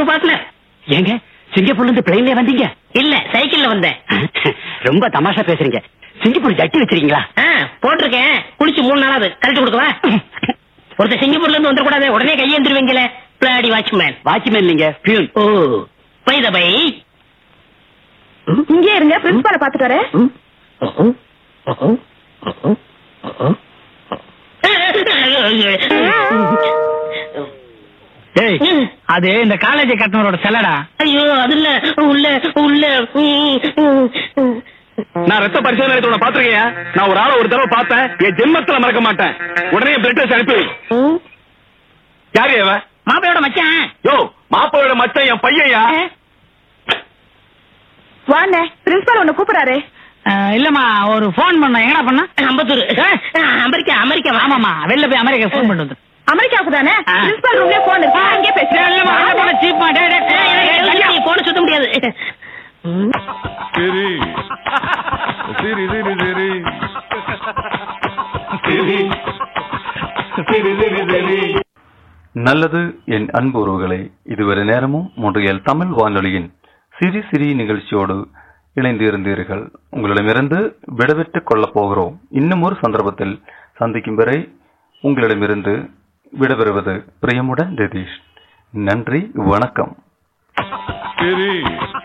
Singapore partner ஏங்க சிங்கப்பூர்ல இருந்து பிளைன்ல வந்தீங்க இல்ல சைக்கிள்ல வந்தேன் ரொம்ப தமாஷா பேசுறீங்க சிங்கப்பூர் ஜட்டி வச்சிருக்கீங்களா ஆ, போட்டிருக்கேன் குளிச்சு மூணு நாளாவது கழட்டி கொடுக்கவா ஒருத்தர் சிங்கப்பூர்ல இருந்து வந்துடக்கூடாது உடனே கையேந்திருவீங்களே பிளாடி வாட்ச்மேன் வாட்ச்மேன் இல்லைங்க peon oh by the by இங்கே இருங்க பிரின்சிபால பாத்துட்டு வரேன் ஏய் அது இந்த காலேஜ் கட்டணரோட செல்லடா ஐயோ அது இல்ல உள்ள உள்ள நான் ரத்த பரிசோதனை நிலையத்தோட பாத்துருக்கேன் நான் ஒரு ஆளை ஒரு தடவை பார்த்தேன் என் ஜென்மத்துல மறக்க மாட்டேன் உடனே பிளட் டெஸ்ட் அனுப்பி வை. யாரு அவன் மாப்பிளையோட மச்சான் யோ மாப்பிளோட மச்சான் என் பையன்யா வாண்ணே பிரின்சிபால் உன்னை கூப்பிடுறாரு அஹ், இல்லம்மா ஒரு ஃபோன் பண்ண எங்கடா பண்ண அம்பத்தூர் அமெரிக்கா அமெரிக்கா ஆமாமா வெளில போய் அமெரிக்கா ஃபோன் பண்ணிட்டு வந்து அமெரிக்காவுக்கு தானே ஆ. பிரின்சிபால் ரூம்லயே போன் இருக்கு அங்கே பேசுறேன் இல்லம்மா வெளில போன சீப்மா டேய் டேய், டேய், டேய், டேய், போன சுத்த முடியாது சரி சரி சரி சரி சரி சரி சரி சரி நல்லது என் அன்பு உறவுகளே இதுவரை நேரமும் மூன்றியல் தமிழ் வானொலியின் சிறு சிறி நிகழ்ச்சியோடு இணைந்து இருந்தீர்கள் உங்களிடமிருந்து விடைபெற்றுக் கொள்ளப் போகிறோம் இன்னும் ஒரு சந்தர்ப்பத்தில் சந்திக்கும் வரை உங்களிடமிருந்து விடைபெறுவது பிரியமுடன் ரதீஷ் நன்றி வணக்கம் சரி